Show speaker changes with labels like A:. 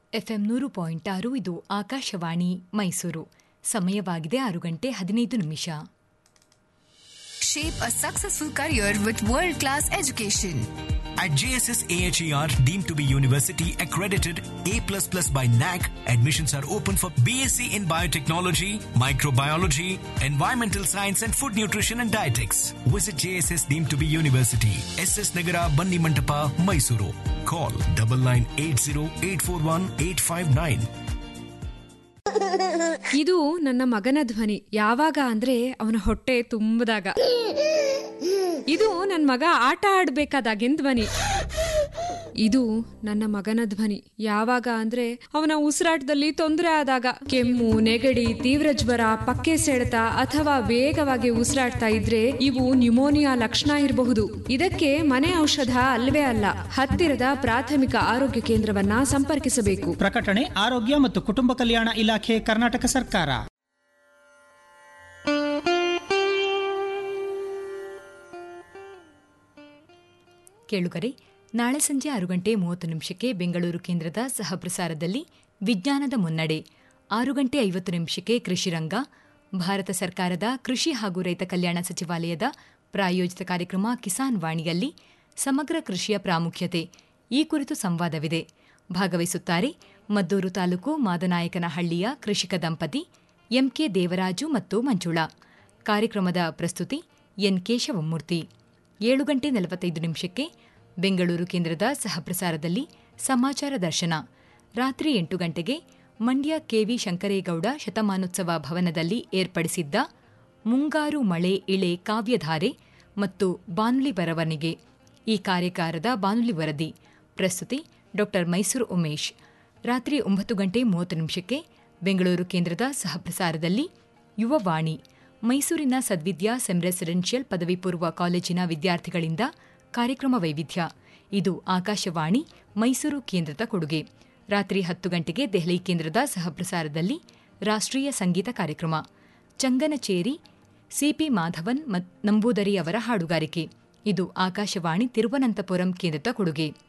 A: FM ನೂರು point ಆರು ಇದು ಆಕಾಶವಾಣಿ ಮೈಸೂರು ಸಮಯವಾಗಿದೆ ಆರು ಗಂಟೆ ಹದಿನೈದು ನಿಮಿಷ
B: Shape a successful career with world class education.
C: At JSS AHER, deemed to be university accredited A++ by NAC, admissions are open for BSc in biotechnology, microbiology, environmental science and food nutrition and dietetics. Visit JSS deemed to be university, SS Nagara, Bandi Mantapa, Mysuru. Call 9980841859.
D: ಇದು ನನ್ನ ಮಗನ ಧ್ವನಿ ಯಾವಾಗ ಅಂದ್ರೆ ಅವನ ಹೊಟ್ಟೆ ತುಂಬದಾಗ ಇದು ನನ್ನ ಮಗ ಆಟ ಆಡ್ಬೇಕಾದಾಗಿನ ಧ್ವನಿ ಇದು ನನ್ನ ಮಗನ ಧ್ವನಿ ಯಾವಾಗ ಅಂದ್ರೆ ಅವನ ಉಸಿರಾಟದಲ್ಲಿ ತೊಂದರೆ ಆದಾಗ ಕೆಮ್ಮು ನೆಗಡಿ ತೀವ್ರ ಜ್ವರ ಪಕ್ಕೆ ಸೆಳೆತ ಅಥವಾ ವೇಗವಾಗಿ ಉಸಿರಾಡ್ತಾ ಇದ್ರೆ ಇವು ನ್ಯುಮೋನಿಯಾ ಲಕ್ಷಣ ಇರಬಹುದು ಇದಕ್ಕೆ ಮನೆ ಔಷಧ ಅಲ್ವೇ ಅಲ್ಲ ಹತ್ತಿರದ ಪ್ರಾಥಮಿಕ ಆರೋಗ್ಯ ಕೇಂದ್ರವನ್ನ ಸಂಪರ್ಕಿಸಬೇಕು
E: ಪ್ರಕಟಣೆ ಆರೋಗ್ಯ ಮತ್ತು ಕುಟುಂಬ ಕಲ್ಯಾಣ ಇಲಾಖೆ ಕರ್ನಾಟಕ ಸರ್ಕಾರ
A: ಕೇಳುಗರೆ ನಾಳೆ ಸಂಜೆ ಆರು ಗಂಟೆ ಮೂವತ್ತು ನಿಮಿಷಕ್ಕೆ ಬೆಂಗಳೂರು ಕೇಂದ್ರದ ಸಹಪ್ರಸಾರದಲ್ಲಿ ವಿಜ್ಞಾನದ ಮುನ್ನಡೆ ಆರು ಗಂಟೆ ಐವತ್ತು ನಿಮಿಷಕ್ಕೆ ಕೃಷಿರಂಗ ಭಾರತ ಸರ್ಕಾರದ ಕೃಷಿ ಹಾಗೂ ರೈತ ಕಲ್ಯಾಣ ಸಚಿವಾಲಯದ ಪ್ರಾಯೋಜಿತ ಕಾರ್ಯಕ್ರಮ ಕಿಸಾನ್ ವಾಣಿಯಲ್ಲಿ ಸಮಗ್ರ ಕೃಷಿಯ ಪ್ರಾಮುಖ್ಯತೆ ಈ ಕುರಿತು ಸಂವಾದವಿದೆ ಭಾಗವಹಿಸುತ್ತಾರೆ ಮದ್ದೂರು ತಾಲೂಕು ಮಾದನಾಯಕನಹಳ್ಳಿಯ ಕೃಷಿಕ ದಂಪತಿ ಎಂಕೆ ದೇವರಾಜು ಮತ್ತು ಮಂಜುಳಾ ಕಾರ್ಯಕ್ರಮದ ಪ್ರಸ್ತುತಿ ಎನ್ ಕೇಶವಮೂರ್ತಿ ಏಳು ಗಂಟೆ ನಲವತ್ತೈದು ನಿಮಿಷಕ್ಕೆ ಬೆಂಗಳೂರು ಕೇಂದ್ರದ ಸಹಪ್ರಸಾರದಲ್ಲಿ ಸಮಾಚಾರ ದರ್ಶನ ರಾತ್ರಿ ಎಂಟು ಗಂಟೆಗೆ ಮಂಡ್ಯ ಕೆವಿ ಶಂಕರೇಗೌಡ ಶತಮಾನೋತ್ಸವ ಭವನದಲ್ಲಿ ಏರ್ಪಡಿಸಿದ್ದ ಮುಂಗಾರು ಮಳೆ ಇಳೆ ಕಾವ್ಯಧಾರೆ ಮತ್ತು ಬಾನುಲಿ ಬರವಣಿಗೆ ಈ ಕಾರ್ಯಕಾರದ ಬಾನುಲಿ ವರದಿ ಪ್ರಸ್ತುತಿ ಡಾ ಮೈಸೂರು ಉಮೇಶ್ ರಾತ್ರಿ ಒಂಬತ್ತು ಗಂಟೆ ಮೂವತ್ತು ನಿಮಿಷಕ್ಕೆ ಬೆಂಗಳೂರು ಕೇಂದ್ರದ ಸಹಪ್ರಸಾರದಲ್ಲಿ ಯುವವಾಣಿ ಮೈಸೂರಿನ ಸದ್ವಿದ್ಯಾ ಸೆಮ್ ರೆಸಿಡೆನ್ಷಿಯಲ್ ಪದವಿ ಪೂರ್ವ ಕಾಲೇಜಿನ ವಿದ್ಯಾರ್ಥಿಗಳಿಂದ ಕಾರ್ಯಕ್ರಮ ವೈವಿಧ್ಯ ಇದು ಆಕಾಶವಾಣಿ ಮೈಸೂರು ಕೇಂದ್ರದ ಕೊಡುಗೆ ರಾತ್ರಿ ಹತ್ತು ಗಂಟೆಗೆ ದೆಹಲಿ ಕೇಂದ್ರದ ಸಹಪ್ರಸಾರದಲ್ಲಿ ರಾಷ್ಟ್ರೀಯ ಸಂಗೀತ ಕಾರ್ಯಕ್ರಮ ಚಂಗನಚೇರಿ ಸಿಪಿ ಮಾಧವನ್ ನಂಬೂದರಿ ಅವರ ಹಾಡುಗಾರಿಕೆ ಇದು ಆಕಾಶವಾಣಿ ತಿರುವನಂತಪುರಂ ಕೇಂದ್ರದ ಕೊಡುಗೆ